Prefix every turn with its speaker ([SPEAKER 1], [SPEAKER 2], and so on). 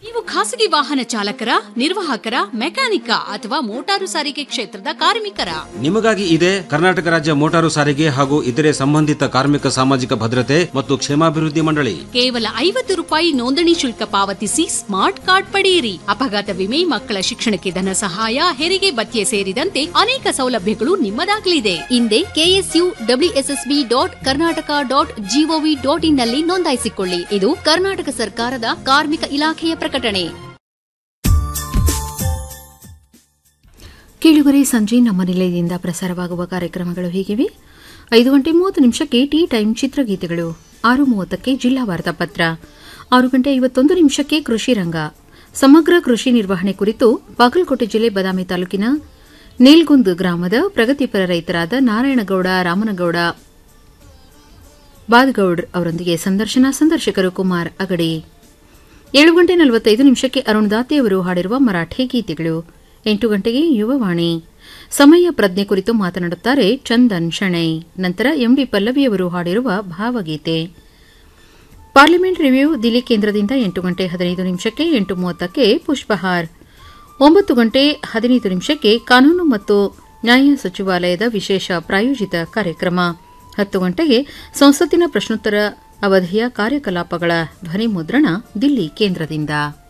[SPEAKER 1] ನೀವು ಖಾಸಗಿ ವಾಹನ ಚಾಲಕರ ನಿರ್ವಾಹಕರ ಮೆಕ್ಯಾನಿಕ ಅಥವಾ ಮೋಟಾರು ಸಾರಿಗೆ ಕ್ಷೇತ್ರದ ಕಾರ್ಮಿಕರ
[SPEAKER 2] ನಿಮಗಾಗಿ ಇದೆ ಕರ್ನಾಟಕ ರಾಜ್ಯ ಮೋಟಾರು ಸಾರಿಗೆ ಹಾಗೂ ಇತರೆ ಸಂಬಂಧಿತ ಕಾರ್ಮಿಕ ಸಾಮಾಜಿಕ ಭದ್ರತೆ ಮತ್ತು ಕ್ಷೇಮಾಭಿವೃದ್ಧಿ ಮಂಡಳಿ
[SPEAKER 1] ಕೇವಲ ಐವತ್ತು ರೂಪಾಯಿ ನೋಂದಣಿ ಶುಲ್ಕ ಪಾವತಿಸಿ ಸ್ಮಾರ್ಟ್ ಕಾರ್ಡ್ ಪಡೆಯಿರಿ ಅಪಘಾತ ವಿಮೆ ಮಕ್ಕಳ ಶಿಕ್ಷಣಕ್ಕೆ ಧನ ಸಹಾಯ ಹೆರಿಗೆ ಭತ್ಯೆ ಸೇರಿದಂತೆ ಅನೇಕ ಸೌಲಭ್ಯಗಳು ನಿಮ್ಮದಾಗಲಿದೆ ಹಿಂದೆ KSU WSSB dot Karnataka dot GOV dot in ನಲ್ಲಿ ನೋಂದಾಯಿಸಿಕೊಳ್ಳಿ ಇದು ಕರ್ನಾಟಕ ಸರ್ಕಾರದ ಕಾರ್ಮಿಕ ಇಲಾಖೆಯ ಪ್ರಕಟಣೆ
[SPEAKER 3] ಕೇಳುಗರೆ ಸಂಜೆ ನಮ್ಮ ನಿಲಯದಿಂದ ಪ್ರಸಾರವಾಗುವ ಕಾರ್ಯಕ್ರಮಗಳು ಹೀಗಿವೆ ಐದು ಗಂಟೆ ಮೂವತ್ತು ನಿಮಿಷಕ್ಕೆ ಟೀ ಟೈಮ್ ಚಿತ್ರಗೀತೆಗಳು ಆರು ಮೂವತ್ತಕ್ಕೆ ಜಿಲ್ಲಾ ವಾರ್ತಾಪತ್ರ ಆರು ಗಂಟೆ ಐವತ್ತೊಂದು ನಿಮಿಷಕ್ಕೆ ಕೃಷಿ ರಂಗ ಸಮಗ್ರ ಕೃಷಿ ನಿರ್ವಹಣೆ ಕುರಿತು ಬಾಗಲಕೋಟೆ ಜಿಲ್ಲೆ ಬದಾಮಿ ತಾಲೂಕಿನ ನೇಲ್ಗುಂದ್ ಗ್ರಾಮದ ಪ್ರಗತಿಪರ ರೈತರಾದ ನಾರಾಯಣಗೌಡ ರಾಮನಗೌಡ ಬಾದ್ಗೌಡ್ ಅವರೊಂದಿಗೆ ಸಂದರ್ಶನ ಸಂದರ್ಶಕರು ಕುಮಾರ್ ಅಗಡಿ ಏಳು ಗಂಟೆ ನಲವತ್ತೈದು ನಿಮಿಷಕ್ಕೆ ಅರುಣ್ ದಾತೆಯವರು ಹಾಡಿರುವ ಮರಾಠಿ ಗೀತೆಗಳು ಎಂಟು ಗಂಟೆಗೆ ಯುವವಾಣಿ ಸಮಯ ಪ್ರಜ್ಞೆ ಕುರಿತು ಮಾತನಾಡುತ್ತಾರೆ ಚಂದನ್ ಶಣೈ ನಂತರ ಎಂಡಿ ಪಲ್ಲವಿಯವರು ಹಾಡಿರುವ ಭಾವಗೀತೆ ಪಾರ್ಲಿಮೆಂಟ್ ರಿವ್ಯೂ ದಿಲ್ಲಿ ಕೇಂದ್ರದಿಂದ ಎಂಟು ಗಂಟೆ ಹದಿನೈದು ನಿಮಿಷಕ್ಕೆ ಎಂಟು ಮೂವತ್ತಕ್ಕೆ ಪುಷ್ಪಹಾರ್ ಒಂಬತ್ತು ಗಂಟೆ ಹದಿನೈದು ನಿಮಿಷಕ್ಕೆ ಕಾನೂನು ಮತ್ತು ನ್ಯಾಯ ಸಚಿವಾಲಯದ ವಿಶೇಷ ಪ್ರಾಯೋಜಿತ ಕಾರ್ಯಕ್ರಮ ಹತ್ತು ಗಂಟೆಗೆ ಸಂಸತ್ತಿನ ಪ್ರಶ್ನೋತ್ತರ ಅವಧಿಯ ಕಾರ್ಯಕಲಾಪಗಳ ಧ್ವನಿ ಮುದ್ರಣ ದಿಲ್ಲಿ ಕೇಂದ್ರದಿಂದ